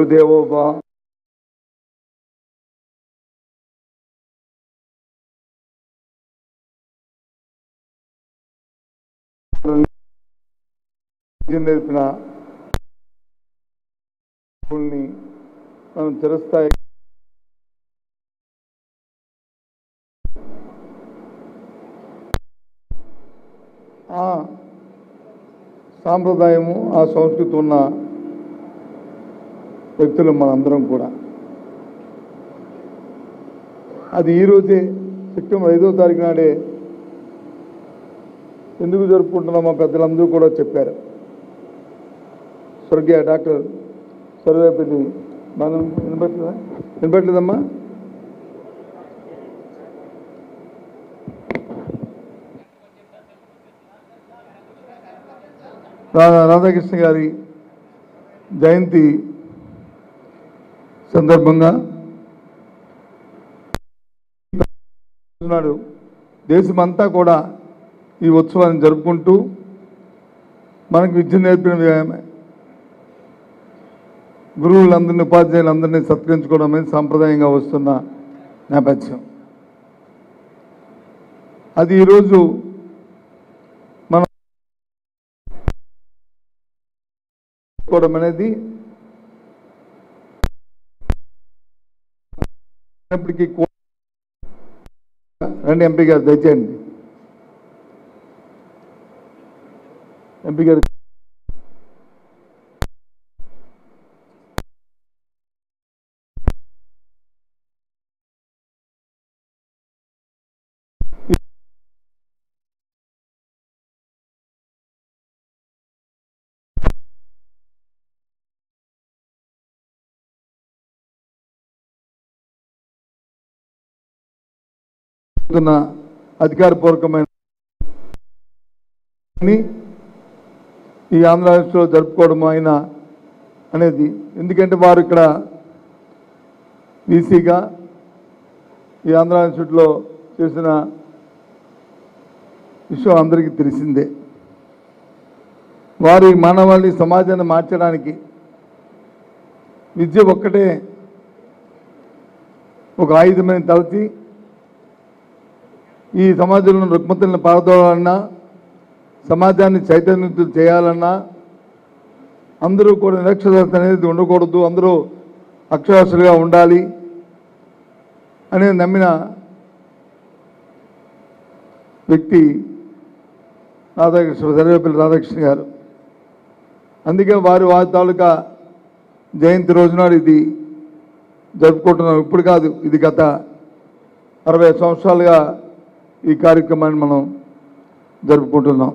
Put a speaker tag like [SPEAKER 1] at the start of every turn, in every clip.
[SPEAKER 1] గురుదేవోభా విద్య నేర్పిన గురువుల్ని మనం చిరస్థాయి ఆ సాంప్రదాయము ఆ సంస్కృతి ఉన్న వ్యక్తులు మనందరం కూడా అది ఈరోజే సెప్టెంబర్ ఐదో తారీఖు నాడే ఎందుకు జరుపుకుంటున్నామో పెద్దలందరూ కూడా చెప్పారు స్వర్గీయ డాక్టర్ సర్వేపల్లి మనం వినపట్లేదా వినపట్లేదమ్మా రా- రాధాకృష్ణ గారి జయంతి సందర్భంగా నాడు దేశమంతా కూడా ఈ ఉత్సవాన్ని జరుపుకుంటూ మనకు విద్య నేర్పిన వ్యాయామే గురువులందరినీ ఉపాధ్యాయులందరినీ సత్కరించుకోవడం అనేది సాంప్రదాయంగా వస్తున్న నేపథ్యం అది ఈరోజు మనం చేసుకోవడం అనేది అయినప్పటికీ కూ- రండి ఎంపీ గారు దయచేయండి ఎంపీ గారు జరుగుతున్న అధికారపూర్వకమైన ని ఈ ఆంధ్రప్రదేశ్లో జరుపుకోవడం ఆయన అనేది ఎందుకంటే వారు ఇక్కడ వీసీగా ఈ ఆంధ్ర ఇన్స్టిట్యూట్లో చేసిన విషయం అందరికీ తెలిసిందే వారి మానవాళి సమాజాన్ని మార్చడానికి విద్య ఒక్కటే ఒక ఆయుధమని తలచి ఈ సమాజంలో రుగ్మతలను పారదోలాలన్నా సమాజాన్ని చైతన్యవంతులు చేయాలన్నా అందరూ కూడా నిరక్షరాస్యత అనేది ఉండకూడదు అందరూ అక్షరాస్యులుగా ఉండాలి అనేది నమ్మిన వ్యక్తి రాధాకృష్ణ సర్వేపల్లి రాధాకృష్ణ గారు అందుకే వారి వారి తాలూకా జయంతి రోజునాడు ఇది జరుపుకుంటున్నాం ఇప్పుడు కాదు ఇది గత అరవై సంవత్సరాలుగా ఈ కార్యక్రమాన్ని మనం జరుపుకుంటున్నాం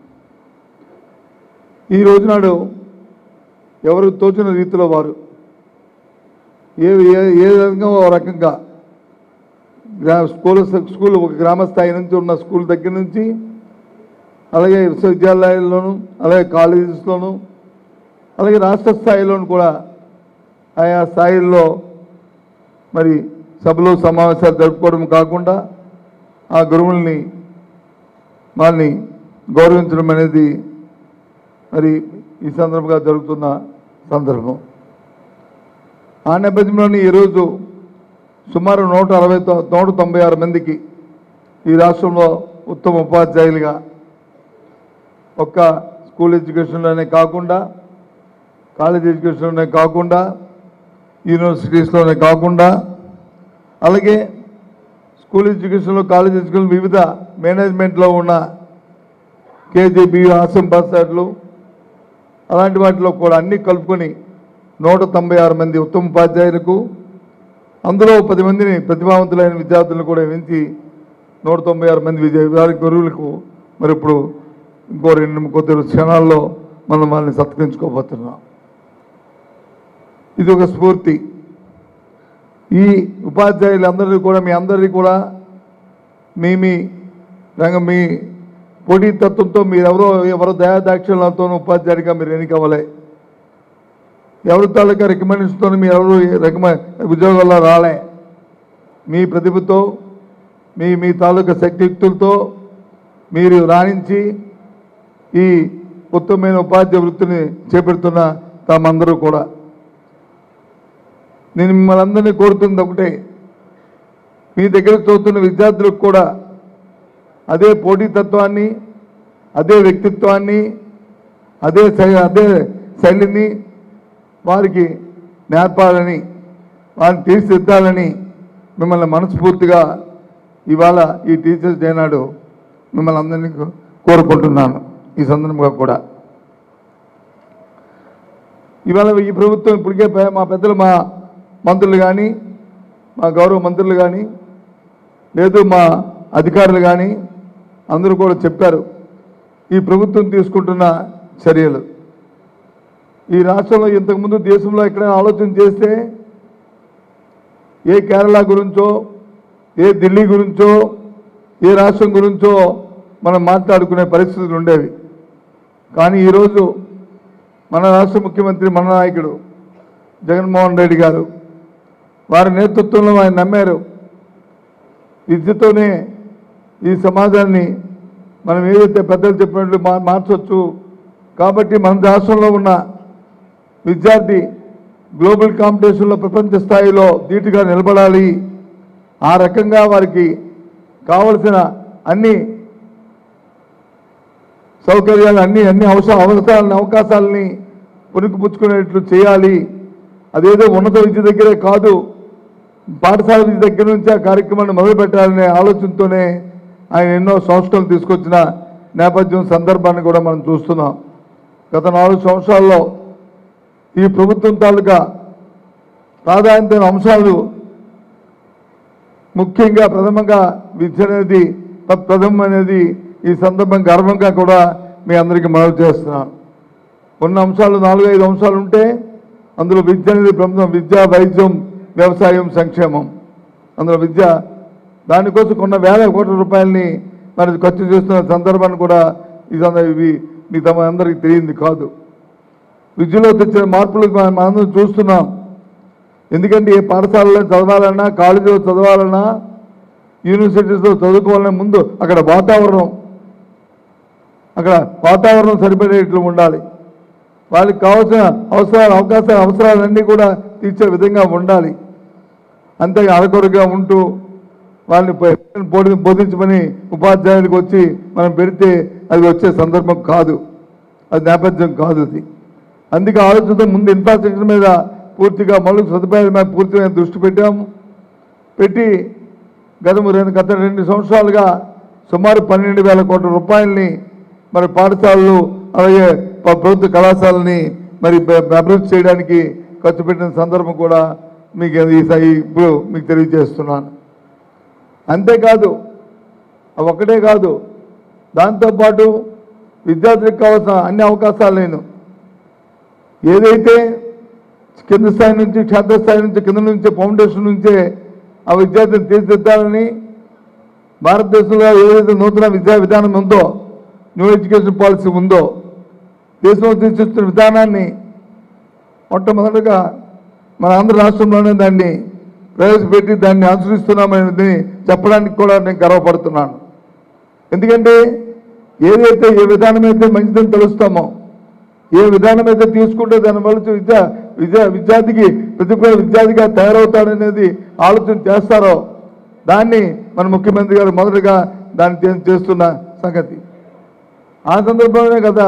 [SPEAKER 1] ఈ రోజునాడు ఎవరు తోచిన రీతిలో వారు ఏ ఏ ఏ విధంగా ఓ రకంగా గ్రా స్కూల్ స్కూల్ ఒక గ్రామ స్థాయి నుంచి ఉన్న స్కూల్ దగ్గర నుంచి అలాగే విశ్వవిద్యాలయాల్లోనూ అలాగే కాలేజెస్లోనూ అలాగే రాష్ట్ర స్థాయిలోనూ కూడా ఆయా స్థాయిల్లో మరి సభలు సమావేశాలు జరుపుకోవడం కాకుండా ఆ గురువుల్ని వాళ్ళని గౌరవించడం అనేది మరి ఈ సందర్భంగా జరుగుతున్న సందర్భం ఆ నేపథ్యంలోని ఈరోజు సుమారు నూట అరవై తొ- నూట తొంభై ఆరు మందికి ఈ రాష్ట్రంలో ఉత్తమ ఉపాధ్యాయులుగా ఒక్క స్కూల్ ఎడ్యుకేషన్లోనే కాకుండా కాలేజ్ ఎడ్యుకేషన్లోనే కాకుండా యూనివర్సిటీస్లోనే కాకుండా అలాగే స్కూల్ ఎడ్యుకేషన్లో కాలేజ్ ఎడ్యుకేషన్ వివిధ మేనేజ్మెంట్లో ఉన్న కేజీబీ ఆసం పాసాట్లు అలాంటి వాటిలో కూడా అన్ని కలుపుకొని నూట తొంభై ఆరు మంది ఉత్తమ ఉపాధ్యాయులకు అందులో పది మందిని ప్రతిభావంతులైన విద్యార్థులను కూడా ఎంచి నూట తొంభై ఆరు మంది విద్యా వారి గురువులకు మరి ఇప్పుడు ఇంకో రెండు కొద్ది క్షణాల్లో మనం వాళ్ళని సత్కరించుకోబోతున్నాం ఇది ఒక స్ఫూర్తి ఈ ఉపాధ్యాయులందరినీ కూడా మీ అందరినీ కూడా మీ మీ రంగ మీ పోటీతత్వంతో మీరెవరో ఎవరో దయాదాక్షిణ్యాలతో ఉపాధ్యాయుడిగా మీరు ఎన్నికవ్వలే ఎవరి తాలూకా రికమెండేషన్తో మీరు ఎవరు రికమ ఉద్యోగాల్లో రాలే మీ ప్రతిభతో మీ మీ తాలూకా శక్తియుక్తులతో మీరు రాణించి ఈ ఉత్తమమైన ఉపాధ్యాయ వృత్తిని చేపడుతున్న తామందరూ కూడా నేను మిమ్మల్ని అందరినీ కోరుతుంది ఒకటే మీ దగ్గర చదువుతున్న విద్యార్థులకు కూడా అదే పోటీతత్వాన్ని అదే వ్యక్తిత్వాన్ని అదే శై- అదే శైలిని వారికి నేర్పాలని వారిని తీర్చిదిద్దాలని మిమ్మల్ని మనస్ఫూర్తిగా ఇవాళ ఈ టీచర్స్ డే నాడు మిమ్మల్ని అందరినీ కో- కోరుకుంటున్నాను ఈ సందర్భంగా కూడా ఇవాళ ఈ ప్రభుత్వం ఇప్పటికే పే- మా పెద్దలు మా మంత్రులు కానీ మా గౌరవ మంత్రులు కానీ లేదు మా అధికారులు కానీ అందరూ కూడా చెప్పారు ఈ ప్రభుత్వం తీసుకుంటున్న చర్యలు ఈ రాష్ట్రంలో ఇంతకుముందు దేశంలో ఎక్కడైనా ఆలోచన చేస్తే ఏ కేరళ గురించో ఏ ఢిల్లీ గురించో ఏ రాష్ట్రం గురించో మనం మాట్లాడుకునే పరిస్థితులు ఉండేవి కానీ ఈరోజు మన రాష్ట్ర ముఖ్యమంత్రి మన నాయకుడు జగన్మోహన్ రెడ్డి గారు వారి నేతృత్వంలో ఆయన నమ్మారు విద్యతోనే ఈ సమాజాన్ని మనం ఏదైతే పెద్దలు చెప్పినట్లు మా మార్చవచ్చు కాబట్టి మన రాష్ట్రంలో ఉన్న విద్యార్థి గ్లోబల్ కాంపిటీషన్లో ప్రపంచ స్థాయిలో ధీటుగా నిలబడాలి ఆ రకంగా వారికి కావలసిన అన్ని సౌకర్యాలు అన్ని అన్ని అవసర అవసరాలని అవకాశాలని పుణికిపుచ్చుకునేట్లు చేయాలి అదేదో ఉన్నత విద్య దగ్గరే కాదు పాఠశాల విద్య దగ్గర నుంచి ఆ కార్యక్రమాన్ని మొదలుపెట్టాలనే ఆలోచనతోనే ఆయన ఎన్నో సంస్కరణలు తీసుకొచ్చిన నేపథ్యం సందర్భాన్ని కూడా మనం చూస్తున్నాం గత నాలుగు సంవత్సరాల్లో ఈ ప్రభుత్వం తాలూకా ప్రాధాన్యత అంశాలు ముఖ్యంగా ప్రథమంగా విద్య అనేది ప్ర- ప్రథమం అనేది ఈ సందర్భం గర్వంగా కూడా మీ అందరికీ మనవి చేస్తున్నాను కొన్ని అంశాలు నాలుగు ఐదు అంశాలు ఉంటే అందులో విద్య అనేది ప్రథమం విద్య వైద్యం వ్యవసాయం సంక్షేమం అందులో విద్య దానికోసం కొన్న వేల కోట్ల రూపాయలని మరి ఖర్చు చేస్తున్న సందర్భాన్ని కూడా ఇది ఇవి మీ తమ అందరికీ తెలియంది కాదు విద్యలో తెచ్చిన మార్పులు మనం మనందరం చూస్తున్నాం ఎందుకంటే ఏ పాఠశాలలో చదవాలన్నా కాలేజీలో చదవాలన్నా యూనివర్సిటీస్లో చదువుకోవాలన్నా ముందు అక్కడ వాతావరణం అక్కడ వాతావరణం సరిపడేట్లు ఉండాలి వాళ్ళకి కావాల్సిన అవసరాలు అవకాశాలు అవసరాలన్నీ కూడా తీర్చే విధంగా ఉండాలి అంతే అరకొరగా ఉంటూ వాళ్ళని ప- బోధి- బోధించమని ఉపాధ్యాయులకు వచ్చి మనం పెడితే అది వచ్చే సందర్భం కాదు అది నేపథ్యం కాదు అది అందుకే ఆలోచనతో ముందు ఇన్ఫ్రాస్ట్రక్చర్ మీద పూర్తిగా మౌలిక సదుపాయాల మీద పూర్తిగా దృష్టి పెట్టాము పెట్టి గత రెండు గత రెండు సంవత్సరాలుగా సుమారు పన్నెండు వేల కోట్ల రూపాయలని మరి పాఠశాలలు అలాగే ప- ప్రభుత్వ కళాశాలని మరి బ- అభివృద్ధి చేయడానికి ఖర్చు పెట్టిన సందర్భం కూడా మీకు ఈ స- ఇప్పుడు మీకు తెలియజేస్తున్నాను అంతేకాదు అవి ఒక్కటే కాదు దాంతోపాటు విద్యార్థులకు కావాల్సిన అన్ని అవకాశాలు నేను ఏదైతే కింద స్థాయి నుంచి క్షేత్రస్థాయి నుంచి కింద నుంచి ఫౌండేషన్ నుంచే ఆ విద్యార్థిని తీర్చిదిద్దాలని భారతదేశంలో ఏదైతే నూతన విద్యా విధానం ఉందో న్యూ ఎడ్యుకేషన్ పాలసీ ఉందో దేశంలో తీర్చిస్తున్న విధానాన్ని మొట్టమొదటిగా మన ఆంధ్ర రాష్ట్రంలోనే దాన్ని ప్రవేశపెట్టి దాన్ని అనుసరిస్తున్నామనేది చెప్పడానికి కూడా నేను గర్వపడుతున్నాను ఎందుకంటే ఏదైతే ఏ విధానం అయితే మంచిదని తెలుస్తామో ఏ విధానం అయితే తీసుకుంటే దాని వల్ల విద్య విద్యా విద్యార్థికి ప్రతిభ విద్యార్థిగా తయారవుతాడనేది ఆలోచన చేస్తారో దాన్ని మన ముఖ్యమంత్రి గారు మొదటగా దాన్ని చే- చేస్తున్న సంగతి ఆ సందర్భంలోనే కదా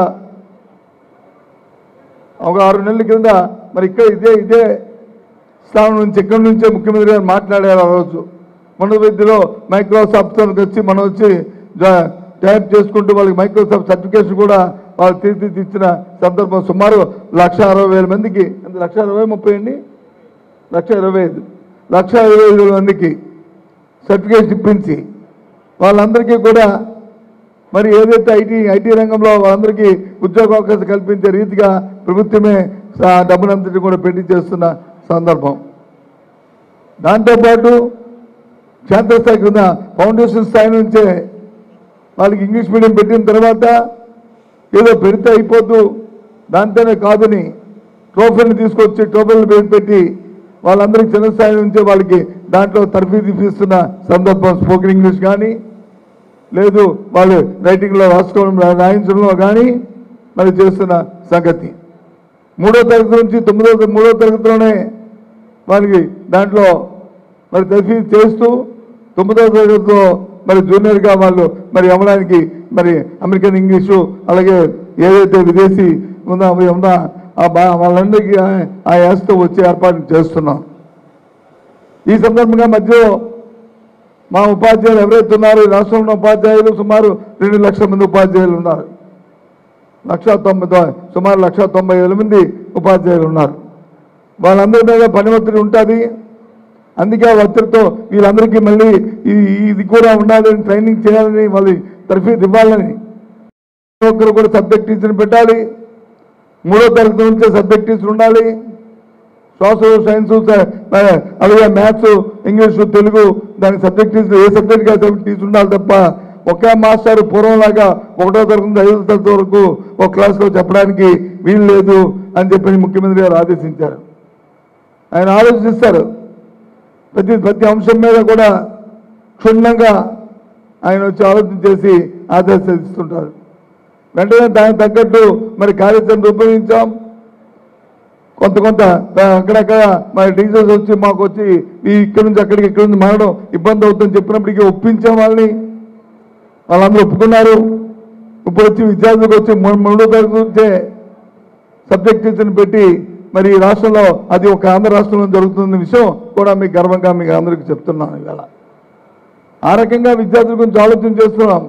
[SPEAKER 1] ఒక ఆరు నెలల కింద మరి ఇక్కడ ఇదే ఇదే స్థానం నుంచి ఇక్కడి నుంచే ముఖ్యమంత్రి గారు మాట్లాడారు ఆ రోజు మన విద్యలో మైక్రోసాఫ్ట్ వచ్చి మనం వచ్చి జా- టైప్ చేసుకుంటూ వాళ్ళకి మైక్రోసాఫ్ట్ సర్టిఫికేషన్ కూడా వాళ్ళు తీర్చిదిద్ది ఇచ్చిన సందర్భం సుమారు లక్ష అరవై వేల మందికి ఎంత లక్ష అరవై ముప్పై అండి లక్ష ఇరవై ఐదు లక్ష ఇరవై ఐదు వేల మందికి సర్టిఫికేషన్ ఇప్పించి వాళ్ళందరికీ కూడా మరి ఏదైతే ఐటీ ఐటీ రంగంలో వాళ్ళందరికీ ఉద్యోగ అవకాశం కల్పించే రీతిగా ప్రభుత్వమే ఆ డబ్బునంతటి కూడా పెట్టి చేస్తున్న సందర్భం దాంతోపాటు క్షేత్రస్థాయి కింద ఫౌండేషన్ స్థాయి నుంచే వాళ్ళకి ఇంగ్లీష్ మీడియం పెట్టిన తర్వాత ఏదో పెడితే అయిపోద్దు దాంతోనే కాదని ట్రోఫీని తీసుకొచ్చి ట్రోఫీలు పె- పెట్టి వాళ్ళందరికీ చిన్న స్థాయి నుంచే వాళ్ళకి దాంట్లో తర్ఫీదు ఇప్పిస్తున్న సందర్భం స్పోకెన్ ఇంగ్లీష్ కానీ లేదు వాళ్ళు రైటింగ్లో రాసుకోవడం రా- రాయించడంలో కానీ మరి చేస్తున్న సంగతి మూడో తరగతి నుంచి తొమ్మిదో మూడో తరగతిలోనే వాళ్ళకి దాంట్లో మరి తర్ఫీ చేస్తూ తొమ్మిదవ తరగతిలో మరి జూనియర్గా వాళ్ళు మరి అమ్మడానికి మరి అమెరికన్ ఇంగ్లీషు అలాగే ఏదైతే విదేశీ ఉందో అవి ఉందా ఆ బా వాళ్ళందరికీ ఆ- ఆ యాసతో వచ్చే ఏర్పాట్లు చేస్తున్నాం ఈ సందర్భంగా మధ్యలో మా ఉపాధ్యాయులు ఎవరైతే ఉన్నారో ఈ రాష్ట్రంలో ఉన్న ఉపాధ్యాయులు సుమారు రెండు లక్షల మంది ఉపాధ్యాయులు ఉన్నారు లక్ష తొంభై తొ- సుమారు లక్ష తొంభై వేల మంది ఉపాధ్యాయులు ఉన్నారు వాళ్ళందరి మీద పని ఒత్తిడి ఉంటుంది అందుకే ఆ ఒత్తిడితో వీళ్ళందరికీ మళ్ళీ ఈ- ఇది కూడా ఉండాలని ట్రైనింగ్ చేయాలని వాళ్ళకి తర్ఫీదు ఇవ్వాలని ప్రతి ఒక్కరు కూడా సబ్జెక్ట్ టీచర్ని పెట్టాలి మూడో తరగతి నుంచే సబ్జెక్ట్ టీచర్ ఉండాలి సోషల్ సైన్స్ అలాగే మ్యాథ్స్ ఇంగ్లీషు తెలుగు దానికి సబ్జెక్ట్ టీచర్ ఏ సబ్జెక్ట్ కా సబ్జెక్ట్ టీచర్ ఉండాలి తప్ప ఒకే మాస్టర్ పూర్వంలాగా ఒకటో తరగతి నుంచి ఐదో తరగతి వరకు ఒక క్లాస్లో చెప్పడానికి వీలు లేదు అని చెప్పి ముఖ్యమంత్రి గారు ఆదేశించారు ఆయన ఆలోచిస్తారు ప్రతి ప్రతి అంశం మీద కూడా క్షుణ్ణంగా ఆయన వచ్చి ఆలోచన చేసి ఆదేశిస్తుంటారు వెంటనే దానికి తగ్గట్టు మరి కార్యాచరణ రూపొందించాం కొంత కొంత అక్కడక్కడ మరి టీచర్స్ వచ్చి మాకు వచ్చి ఈ ఇక్కడి నుంచి అక్కడికి ఇక్కడి నుంచి మారడం ఇబ్బంది అవుతుందని చెప్పినప్పటికీ ఒప్పించాం వాళ్ళని వాళ్ళందరూ ఒప్పుకున్నారు ఇప్పుడు వచ్చి విద్యార్థులకు వచ్చి మూడు మూడో తరగతి నుంచే సబ్జెక్ట్ టీచర్ని పెట్టి మరి ఈ రాష్ట్రంలో అది ఒక ఆంధ్ర రాష్ట్రంలో జరుగుతున్న విషయం కూడా మీకు గర్వంగా మీకు అందరికీ చెప్తున్నాను ఇవాళ ఆ రకంగా విద్యార్థుల గురించి ఆలోచన చేస్తున్నాం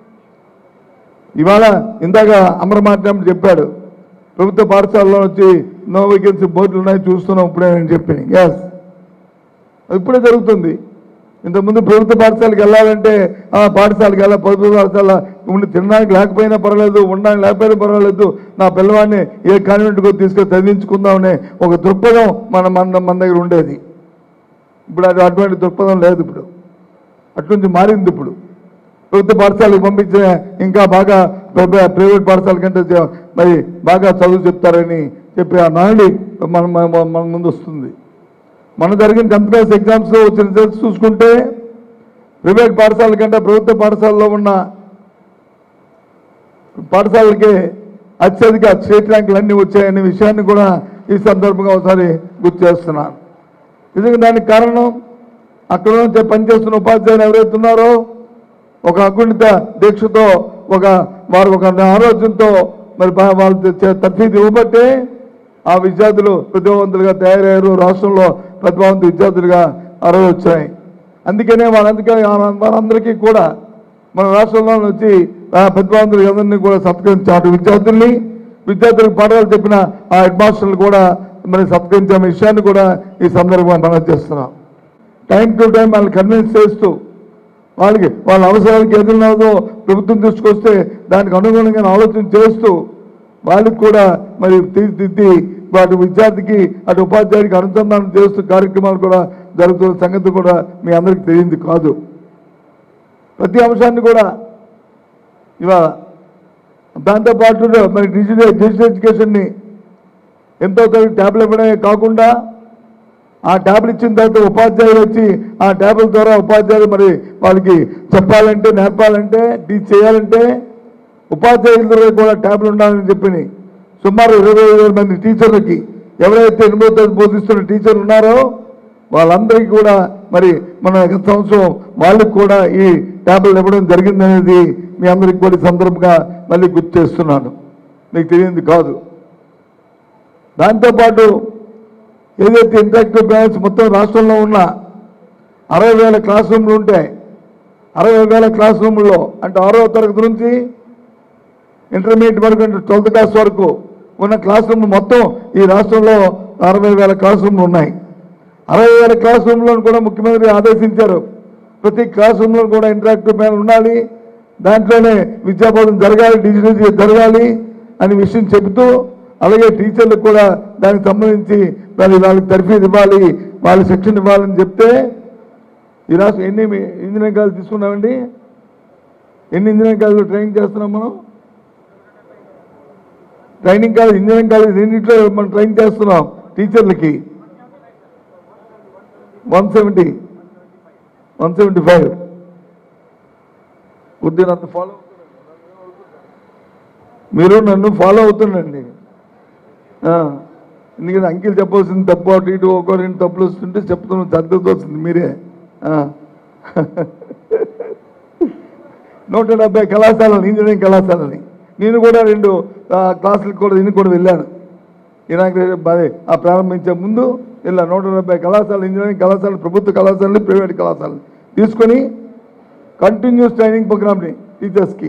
[SPEAKER 1] ఇవాళ ఇందాక అమర మాట్లాడి చెప్పాడు ప్రభుత్వ పాఠశాలలో వచ్చి నో వేకెన్సీ బోర్డులు ఉన్నాయి చూస్తున్నాం ఇప్పుడే నేను చెప్పి ఎస్ ఇప్పుడే జరుగుతుంది ఇంతకుముందు ప్రభుత్వ పాఠశాలకు వెళ్ళాలంటే ఆ పాఠశాలకు వెళ్ళాలి ప్రభుత్వ పాఠశాల ఉండి తినడానికి లేకపోయినా పర్వాలేదు ఉండడానికి లేకపోయినా పర్వాలేదు నా పిల్లవాడిని ఏ కాన్వెంట్కో తీసుకొని చదివించుకుందామనే ఒక దృక్పథం మన మన మన దగ్గర ఉండేది ఇప్పుడు అది అటువంటి దృక్పథం లేదు ఇప్పుడు అట్నుంచి మారింది ఇప్పుడు ప్రభుత్వ పాఠశాలకు పంపించిన ఇంకా బాగా ప్రైవే- ప్రైవేట్ పాఠశాల కంటే చే- మరి బాగా చదువు చెప్తారని చెప్పి ఆ నాడి మన మన మన ముందు వస్తుంది మన జరిగిన టెన్త్ క్లాస్ ఎగ్జామ్స్లో వచ్చిన రిజల్ట్స్ చూసుకుంటే ప్రైవేట్ పాఠశాల కంటే ప్రభుత్వ పాఠశాలలో ఉన్న పాఠశాలకి అత్యధిక స్టేట్ ర్యాంకులు అన్నీ వచ్చాయనే విషయాన్ని కూడా ఈ సందర్భంగా ఒకసారి గుర్తు చేస్తున్నాను నిజంగా దానికి కారణం అక్కడ నుంచి పనిచేస్తున్న ఉపాధ్యాయులు ఎవరైతే ఉన్నారో ఒక అగుణిత దీక్షతో ఒక వారు ఒక ఆలోచనతో మరి బా- వాళ్ళు తెచ్చే తర్ఫీదు ఇవ్వబట్టే ఆ విద్యార్థులు ప్రతిభావంతులుగా తయారయ్యారు రాష్ట్రంలో ప్రతిభావంత విద్యార్థులుగా అరవై వచ్చాయి అందుకనే వాళ్ళందుకే వాళ్ళందరికీ కూడా మన రాష్ట్రంలో వచ్చి ఆ ప్రతిభావంతులు అందరినీ కూడా సత్కరించారు విద్యార్థుల్ని విద్యార్థులకు పాఠాలు చెప్పిన ఆ హెడ్ మాస్టర్లు కూడా మరి సత్కరించే విషయాన్ని కూడా ఈ సందర్భంగా మనం చేస్తున్నాం టైం టు టైం వాళ్ళని కన్విన్స్ చేస్తూ వాళ్ళకి వాళ్ళ అవసరాలకి ఎదురున్నదో ప్రభుత్వం తీసుకొస్తే దానికి అనుగుణంగా ఆలోచన చేస్తూ వాళ్ళకి కూడా మరి తీర్చిదిద్ది వాటి విద్యార్థికి అటు ఉపాధ్యాయుడికి అనుసంధానం చేస్తూ కార్యక్రమాలు కూడా జరుగుతున్న సంగతి కూడా మీ అందరికీ తెలియంది కాదు ప్రతి అంశాన్ని కూడా ఇవాళ దాంతోపాటు మరి డిజిటల్ డిజిటల్ ఎడ్యుకేషన్ని ఎంతో తరగతి ట్యాబ్లు ఇవ్వడమే కాకుండా ఆ ట్యాబ్లు ఇచ్చిన తర్వాత ఉపాధ్యాయులు వచ్చి ఆ ట్యాబ్ల ద్వారా ఉపాధ్యాయులు మరి వాళ్ళకి చెప్పాలంటే నేర్పాలంటే టీచ్ చేయాలంటే ఉపాధ్యాయుల ద్వారా కూడా ట్యాబ్లు ఉండాలని చెప్పి సుమారు ఇరవై ఐదు వేల మంది టీచర్లకి ఎవరైతే ఎనిమిదో తరగతి బోధిస్తున్న టీచర్లు ఉన్నారో వాళ్ళందరికీ కూడా మరి మన గత సంవత్సరం వాళ్ళకి కూడా ఈ ట్యాబ్లు ఇవ్వడం జరిగిందనేది మీ అందరికీ కూడా ఈ సందర్భంగా మళ్ళీ గుర్తు చేస్తున్నాను మీకు తెలియంది కాదు దాంతోపాటు ఏదైతే ఇంటరాక్టివ్ బ్యాలెన్స్ మొత్తం రాష్ట్రంలో ఉన్న అరవై వేల క్లాస్ రూమ్లు ఉంటాయి అరవై వేల క్లాస్ రూమ్లో అంటే ఆరో తరగతి నుంచి ఇంటర్మీడియట్ వరకు అంటే ట్వెల్త్ క్లాస్ వరకు ఉన్న క్లాస్ రూమ్ మొత్తం ఈ రాష్ట్రంలో అరవై వేల క్లాస్ రూమ్లు ఉన్నాయి అరవై వేల క్లాస్ రూమ్లో కూడా ముఖ్యమంత్రి ఆదేశించారు ప్రతి క్లాస్ రూమ్లో కూడా ఇంటరాక్టివ్ ప్యానల్ ఉండాలి దాంట్లోనే విద్యాబోధన జరగాలి డిజిటల్ జరగాలి అనే విషయం చెబుతూ అలాగే టీచర్లకు కూడా దానికి సంబంధించి మరి వాళ్ళకి తర్ఫీదు ఇవ్వాలి వాళ్ళ శిక్షణ ఇవ్వాలని చెప్తే ఈ రాష్ట్రం ఎన్ని ఇంజనీరింగ్ కాలేజ్ తీసుకున్నామండి ఎన్ని ఇంజనీరింగ్ కాలేజీలో ట్రైనింగ్ చేస్తున్నాం మనం ట్రైనింగ్ కాలేజ్ ఇంజనీరింగ్ కాలేజ్ రెండింటిలో మనం ట్రైన్ చేస్తున్నాం టీచర్లకి one seventy one seventy five కొద్ది నన్ను ఫాలో మీరు నన్ను ఫాలో అవుతుండండి ఆ, ఎందుకంటే అంకిల్ చెప్పాల్సింది తప్పు అటు ఇటు ఒక రెండు తప్పులు వస్తుంటే చెప్తున్నాం సర్దుతో వస్తుంది మీరే ఆ. నూట డెబ్బై కళాశాలలు ఇంజనీరింగ్ కళాశాలని నేను కూడా రెండు ఆ, క్లాసులకు కూడా నేను కూడా వెళ్ళాను ఇనాగ్రేషన్ అదే ఆ ప్రారంభించే ముందు ఇలా నూట డెబ్బై కళాశాలలు ఇంజనీరింగ్ కళాశాలలు ప్రభుత్వ కళాశాలలు ప్రైవేట్ కళాశాలలు తీసుకొని కంటిన్యూస్ ట్రైనింగ్ ప్రోగ్రామ్ని టీచర్స్కి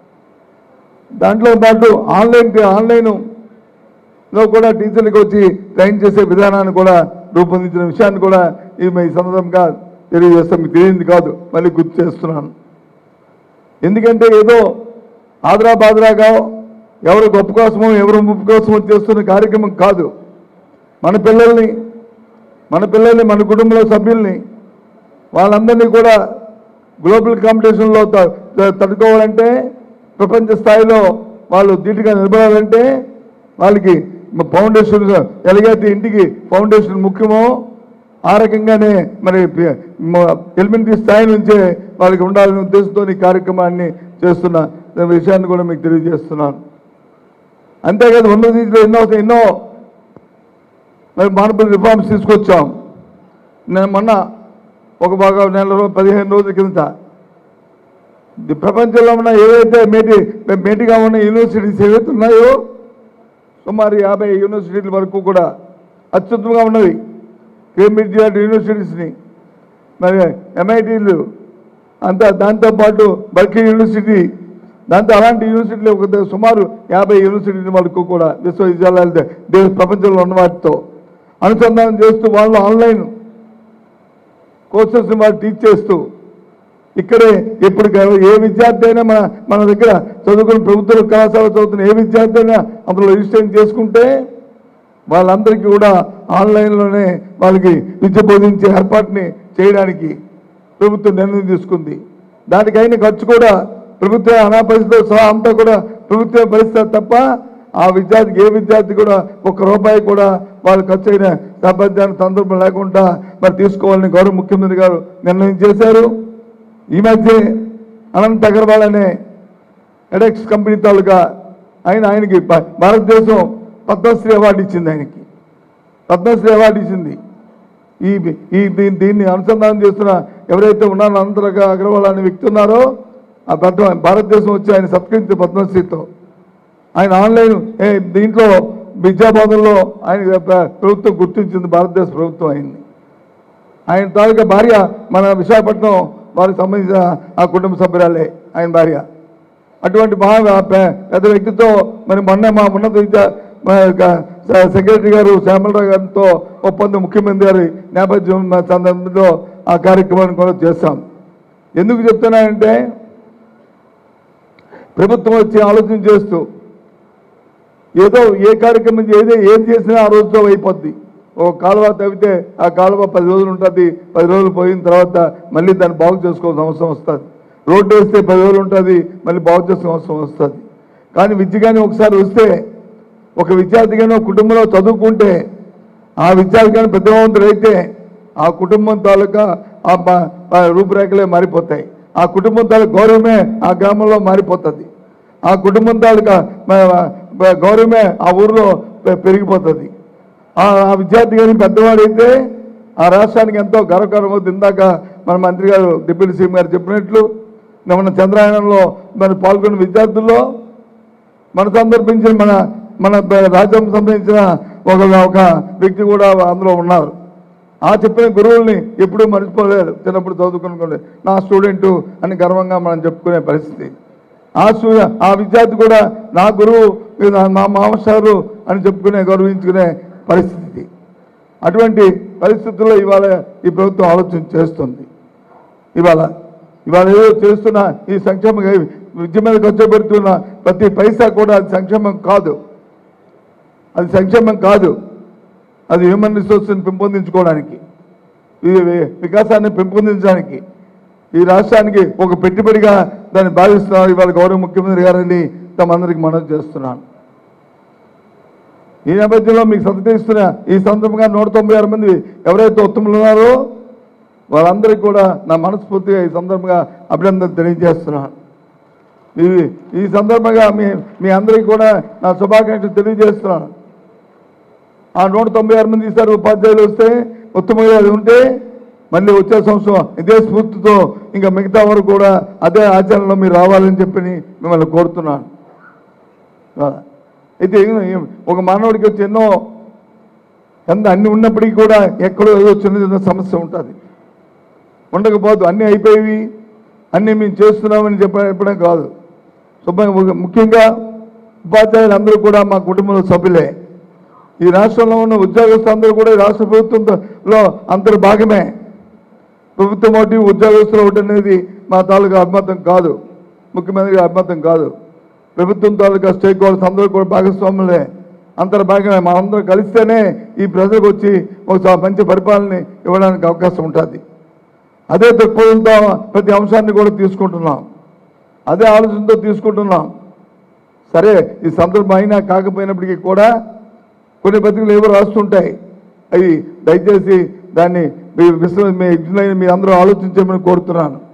[SPEAKER 1] దాంట్లో పాటు ఆన్లైన్ ఆన్లైన్ లో కూడా టీచర్లకు వచ్చి ట్రైన్ చేసే విధానాన్ని కూడా రూపొందించిన విషయాన్ని కూడా ఈ ఈ సందర్భంగా తెలియజేస్తాం మీకు తెలియంది కాదు మళ్ళీ గుర్తు చేస్తున్నాను ఎందుకంటే ఏదో ఆదరా బాదరాగా ఎవరు గొప్ప కోసమో ఎవరు ముప్పు కోసమో చేస్తున్న కార్యక్రమం కాదు మన పిల్లల్ని మన పిల్లల్ని మన కుటుంబంలో సభ్యుల్ని వాళ్ళందరినీ కూడా గ్లోబల్ కాంపిటీషన్లో త- త- తట్టుకోవాలంటే ప్రపంచ స్థాయిలో వాళ్ళు ధీటుగా నిలబడాలంటే వాళ్ళకి ఫౌండేషన్ ఎలాగైతే ఇంటికి ఫౌండేషన్ ముఖ్యమో ఆ రకంగానే మరి పి- మ- ఎలిమెంటరీ స్థాయి నుంచే వాళ్ళకి ఉండాలనే ఉద్దేశంతో ఈ కార్యక్రమాన్ని చేస్తున్న విషయాన్ని కూడా మీకు తెలియజేస్తున్నాను అంతేకాదు ఉన్నత రీతిలో ఎన్నో ఎన్నో మరి మార్పులు రిఫార్మ్స్ తీసుకొచ్చాం నేను మొన్న ఒక బాగా నెల రోజు పదిహేను రోజుల కిందట ఇది ప్రపంచంలో ఉన్న ఏవైతే మేటి మేటిగా ఉన్న యూనివర్సిటీస్ ఏవైతే ఉన్నాయో సుమారు యాభై యూనివర్సిటీల వరకు కూడా అత్యుత్తమంగా ఉన్నవి కేంబ్రిడ్జ్ లాంటి యూనివర్సిటీస్ని మరి ఎంఐటీలు అంతా దాంతోపాటు బర్కీ యూనివర్సిటీ దాంతో అలాంటి యూనివర్సిటీలు ఒక ద- సుమారు యాభై యూనివర్సిటీల వరకు కూడా విశ్వవిద్యాలయాలు దే- దేశ ప్రపంచంలో ఉన్న వాటితో అనుసంధానం చేస్తూ వాళ్ళు ఆన్లైన్ కోర్సెస్ వాళ్ళు టీచ్ చేస్తూ ఇక్కడే ఎప్పుడు కా- ఏ విద్యార్థి అయినా మన మన దగ్గర చదువుకుని ప్రభుత్వ కళాశాల చదువుతున్న ఏ విద్యార్థి అయినా అందులో రిజిస్ట్రేషన్ చేసుకుంటే వాళ్ళందరికీ కూడా ఆన్లైన్లోనే వాళ్ళకి విద్య బోధించే ఏర్పాటుని చేయడానికి ప్రభుత్వం నిర్ణయం తీసుకుంది దానికైన ఖర్చు కూడా ప్రభుత్వ అనాపరిస్థితితో సహా అంతా కూడా ప్రభుత్వం భరిస్తారు తప్ప ఆ విద్యార్థికి ఏ విద్యార్థి కూడా ఒక్క రూపాయి కూడా వాళ్ళు ఖర్చు అయిన సామర్థ్యాన్ని సందర్భం లేకుండా మరి తీసుకోవాలని గౌరవ ముఖ్యమంత్రి గారు నిర్ణయం చేశారు ఈ మధ్య అనంత్ అగర్వాల్ అనే ఎడెక్స్ కంపెనీ తాలూకా ఆయన ఆయనకి భా- భారతదేశం పద్మశ్రీ అవార్డు ఇచ్చింది ఆయనకి పద్మశ్రీ అవార్డు ఇచ్చింది ఈ ఈ దీన్ని దీన్ని అనుసంధానం చేస్తున్న ఎవరైతే ఉన్నారో అనంతరగా అగర్వాల్ అనే వ్యక్తి ఉన్నారో ఆ పద్మ భారతదేశం వచ్చి ఆయన సత్కరించిన పద్మశ్రీతో ఆయన ఆన్లైన్ ఏ, దీంట్లో విద్యాబోధనలో ఆయన ప్ర- ప్రభుత్వం గుర్తించింది భారతదేశ ప్రభుత్వం ఆయన్ని ఆయన తాలూకా భార్య మన విశాఖపట్నం వారికి సంబంధించిన ఆ కుటుంబ సభ్యురాలే ఆయన భార్య అటువంటి మహా పె- పెద్ద వ్యక్తితో మరి మొన్న మా ఉన్నత విద్య మా యొక్క సె- సెక్రటరీ గారు శ్యామలరావు గారితో ఒప్పందం ముఖ్యమంత్రి గారి నేపథ్యం మా సందర్భంలో ఆ కార్యక్రమాన్ని కూడా చేస్తాం ఎందుకు చెప్తున్నానంటే ప్రభుత్వం వచ్చి ఆలోచన చేస్తూ ఏదో ఏ కార్యక్రమం ఏదో ఏం చేసినా ఆ రోజుతో అయిపోద్ది ఒక కాలువ తవ్వితే ఆ కాలువ పది రోజులు ఉంటుంది పది రోజులు పోయిన తర్వాత మళ్ళీ దాన్ని బాగు చేసుకోవాల్సిన అవసరం వస్తుంది రోడ్డు వేస్తే పది రోజులు ఉంటుంది మళ్ళీ బాగు చేసుకోవాల్సిన అవసరం వస్తుంది కానీ విద్య కానీ ఒకసారి వస్తే ఒక విద్యార్థి కానీ ఒక కుటుంబంలో చదువుకుంటే ఆ విద్యార్థి కానీ ప్రతిభావంతుడు అయితే ఆ కుటుంబం తాలూకా ఆ ప- ప- రూపురేఖలే మారిపోతాయి ఆ కుటుంబం తాలూకా గౌరవమే ఆ గ్రామంలో మారిపోతుంది ఆ కుటుంబం తాలూకా మ- మ- గౌరవమే ఆ ఊరిలో పె- పెరిగిపోతుంది ఆ ఆ విద్యార్థి కానీ పెద్దవాడైతే ఆ రాష్ట్రానికి ఎంతో గర్వకారణమవుతుంది ఇందాక మన మంత్రి గారు డిప్యూటీ సీఎం గారు చెప్పినట్లు మన చంద్రాయణంలో మరి పాల్గొన్న విద్యార్థుల్లో మన సందర్భించిన మన మన బ- రాజ్యం సంబంధించిన ఒక ఒక వ్యక్తి కూడా అందులో ఉన్నారు ఆ చెప్పిన గురువుల్ని ఎప్పుడూ మర్చిపోలేరు చిన్నప్పుడు చదువుకునుకోండి నా స్టూడెంట్ అని గర్వంగా మనం చెప్పుకునే పరిస్థితి ఆ స్టూ ఆ విద్యార్థి కూడా నా గురువు ఇది నా- మా మామసారు అని చెప్పుకునే గౌరవించుకునే పరిస్థితి అటువంటి పరిస్థితుల్లో ఇవాళ ఈ ప్రభుత్వం ఆలోచన చేస్తుంది ఇవాళ ఇవాళ ఏదో చేస్తున్న ఈ సంక్షేమ విద్య మీద ఖర్చు పెడుతున్న ప్రతి పైసా కూడా అది సంక్షేమం కాదు అది సంక్షేమం కాదు అది హ్యూమన్ రిసోర్స్ని పెంపొందించుకోవడానికి ఈ వి- వికాసాన్ని పెంపొందించడానికి ఈ రాష్ట్రానికి ఒక పెట్టుబడిగా దాన్ని భావిస్తున్నారు ఇవాళ గౌరవ ముఖ్యమంత్రి గారని తమందరికి మనవి చేస్తున్నాను ఈ నేపథ్యంలో మీకు సంతరిస్తున్న ఈ సందర్భంగా నూట తొంభై ఆరు మంది ఎవరైతే ఉత్తములు ఉన్నారో వాళ్ళందరికీ కూడా నా మనస్ఫూర్తిగా ఈ సందర్భంగా అభినందన తెలియజేస్తున్నాను ఈ ఈ సందర్భంగా మీ మీ అందరికీ కూడా నా శుభాకాంక్షలు తెలియజేస్తున్నాను ఆ నూట తొంభై ఆరు మంది ఈసారి ఉపాధ్యాయులు వస్తే మొత్తం మీద అది ఉంటే మళ్ళీ వచ్చే సంవత్సరం ఇదే స్ఫూర్తితో ఇంకా మిగతా వరకు కూడా అదే ఆచరణలో మీరు రావాలని చెప్పి మిమ్మల్ని కోరుతున్నాను ఆ, అయితే ఏం- ఒక మానవుడికి వచ్చి ఎన్నో ఎంత అన్ని ఉన్నప్పటికీ కూడా ఎక్కడో ఏదో చిన్న చిన్న సమస్య ఉంటుంది ఉండకపోదు అన్నీ అయిపోయేవి అన్నీ మేము చేస్తున్నామని చెప్ప చెప్పడం కాదు శుభ్రంగా ఒక- ముఖ్యంగా ఉపాధ్యాయులు అందరూ కూడా మా కుటుంబంలో సభ్యులే ఈ రాష్ట్రంలో ఉన్న ఉద్యోగస్తులందరూ కూడా ఈ రాష్ట్ర ప్రభుత్వంలో అందరు భాగమే ప్రభుత్వం ఒకటి ఉద్యోగస్తులు ఒకటి అనేది మా తాలూకా అభిమతం కాదు ముఖ్యమంత్రి అభిమతం కాదు ప్రభుత్వం తాలూకా స్టేక్ హోల్డర్స్ అందరూ కూడా భాగస్వాములే అందరు భాగమే మనందరం కలిస్తేనే ఈ ప్రజలకు వచ్చి ఒక మంచి పరిపాలన ఇవ్వడానికి అవకాశం ఉంటుంది అదే దృక్పథంతో ప్రతి అంశాన్ని కూడా తీసుకుంటున్నాం అదే ఆలోచనతో తీసుకుంటున్నాం సరే ఈ సందర్భం అయినా కాకపోయినప్పటికీ కూడా కొన్ని పత్రికలు ఏవో రాస్తుంటాయి అవి దయచేసి దాన్ని మీ విశ్వ మీ మీ అందరూ ఆలోచించమని కోరుతున్నాను